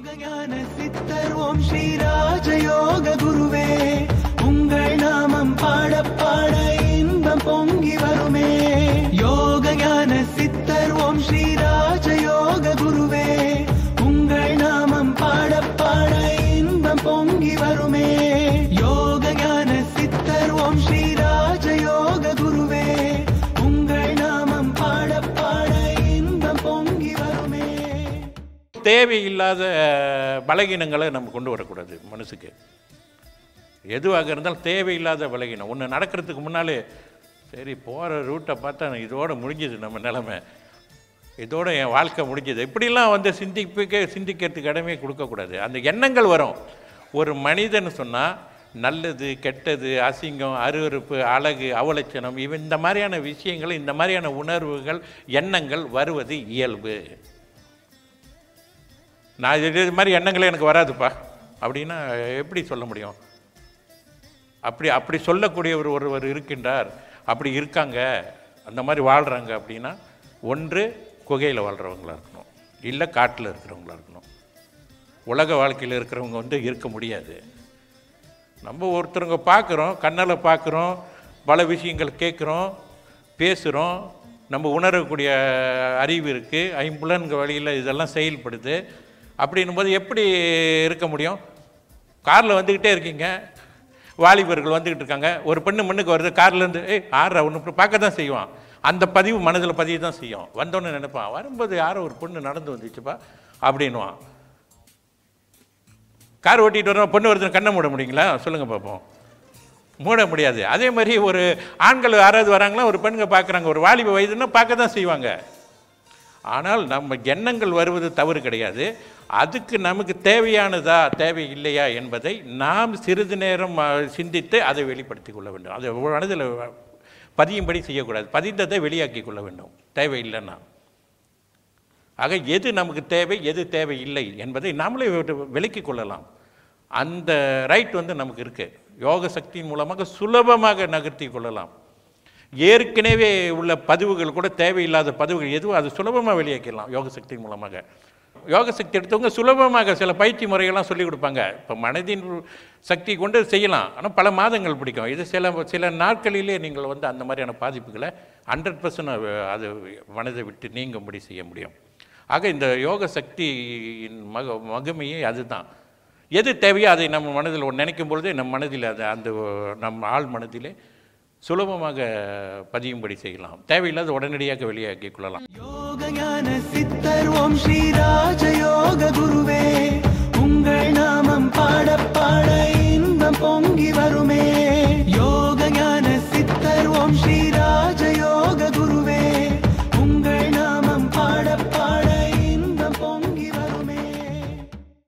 யோகஞான சித்தர் ஓம் ஸ்ரீராஜயோக குருவே உங்கள் நாமம் பாட பாட இன்பம் பொங்கி வருமே யோகஞான சித்தர் ஓம் ஸ்ரீராஜயோக குருவே உங்கள் நாமம் பாட பாட இன்பம் பொங்கி வருமே யோகஞான சித்தர் ஓம் ஸ்ரீராஜயோக குருவே உங்கள் நாமம் பாட பாட இன்பம் பொங்கி வருமே தேவையில்லாத பலகீனங்களை நம்ம கொண்டு வரக்கூடாது மனசுக்கு எதுவாக இருந்தாலும் தேவையில்லாத பலகீனம் ஒன்று நடக்கிறதுக்கு முன்னாலே சரி போகிற ரூட்டை பார்த்தா இதோட முடிஞ்சது நம்ம நிலமை இதோட என் வாழ்க்கை முடிஞ்சது இப்படிலாம் வந்து சிந்திப்புக்கே சிந்திக்கிறதுக்கு இடமே கொடுக்கக்கூடாது அந்த எண்ணங்கள் வரும் ஒரு மனிதன் சொன்னால் நல்லது கெட்டது அசிங்கம் அருவருப்பு அழகு அவலட்சணம் இவன் இந்த மாதிரியான விஷயங்கள் இந்த மாதிரியான உணர்வுகள் எண்ணங்கள் வருவது இயல்பு நான் இது இது மாதிரி எண்ணங்களே எனக்கு வராதுப்பா அப்படின்னா எப்படி சொல்ல முடியும் அப்படி அப்படி சொல்லக்கூடிய ஒரு ஒருவர் இருக்கின்றார் அப்படி இருக்காங்க அந்த மாதிரி வாழ்கிறாங்க அப்படின்னா ஒன்று குகையில் வாழ்கிறவங்களா இருக்கணும் இல்லை காட்டில் இருக்கிறவங்களா இருக்கணும் உலக வாழ்க்கையில் இருக்கிறவங்க வந்து இருக்க முடியாது நம்ம ஒருத்தருங்க பார்க்குறோம் கண்ணால் பார்க்குறோம் பல விஷயங்கள் கேட்குறோம் பேசுகிறோம் நம்ம உணரக்கூடிய அறிவு இருக்குது ஐம்புலன்கு வழியில் இதெல்லாம் செயல்படுது அப்படின்னும் போது எப்படி இருக்க முடியும் காரில் வந்துக்கிட்டே இருக்கீங்க வாலிபர்கள் வந்துக்கிட்டு இருக்காங்க ஒரு பெண்ணு மண்ணுக்கு வருது கார்லேருந்து ஏய் ஆறா ஒன்று பார்க்க தான் செய்வான் அந்த பதிவு மனதில் பதிவு தான் செய்யும் வந்தோன்னு நினைப்பான் வரும்போது யாரோ ஒரு பொண்ணு நடந்து வந்துச்சுப்பா அப்படின்னுவான் கார் ஓட்டிகிட்டு வரோம் பொண்ணு வருதுன்னு கண்ணை மூட முடியுங்களா சொல்லுங்கள் பார்ப்போம் மூட முடியாது அதே மாதிரி ஒரு ஆண்கள் யாராவது வராங்களா ஒரு பெண்கள் பார்க்குறாங்க ஒரு வாலிப வயதுன்னா பார்க்க தான் செய்வாங்க ஆனால் நம்ம எண்ணங்கள் வருவது தவறு கிடையாது அதுக்கு நமக்கு தேவையானதா தேவை இல்லையா என்பதை நாம் சிறிது நேரம் அ, சிந்தித்து அதை வெளிப்படுத்தி கொள்ள வேண்டும் அதை மனதில் பதியும்படி செய்யக்கூடாது பதிந்ததை வெளியாக்கி கொள்ள வேண்டும் தேவை இல்லைன்னா ஆக எது நமக்கு தேவை எது தேவை இல்லை என்பதை நாமளே விட்டு- விலக்கிக் கொள்ளலாம் அந்த ரைட் வந்து நமக்கு இருக்குது யோக சக்தியின் மூலமாக சுலபமாக நகர்த்தி கொள்ளலாம் ஏற்கனவே உள்ள பதிவுகள் கூட தேவையில்லாத பதிவுகள் எதுவும் அது சுலபமாக வெளியாக்கிடலாம் யோக சக்தியின் மூலமாக யோக சக்தி எடுத்தவங்க சுலபமாக சில பயிற்சி முறைகள்லாம் சொல்லிக் கொடுப்பாங்க இப்போ மனதின் சக்தி கொண்டு செய்யலாம் ஆனால் பல மாதங்கள் பிடிக்கும் இது சில சில நாட்களிலே நீங்கள் வந்து அந்த மாதிரியான பாதிப்புகளை ஹண்ட்ரட் பர்சன்ட் அது மனதை விட்டு நீங்கும்படி செய்ய முடியும் ஆக இந்த யோக சக்தியின் மக மகிமையே அதுதான் எது தேவையோ அதை நம்ம மனதில் ஒன்று நினைக்கும் பொழுதே நம் மனதில் அது அந்த நம் ஆள் மனதிலே சுலபமாக பதியும்படி செய்யலாம் தேவையில்லாத உடனடியாக வெளியாக்கிக் கொள்ளலாம் யோகஞான சித்தர் ஓம் ஸ்ரீராஜயோக குருவே உங்கள் நாமம் பாட பாட இன்பம் பொங்கி வரும்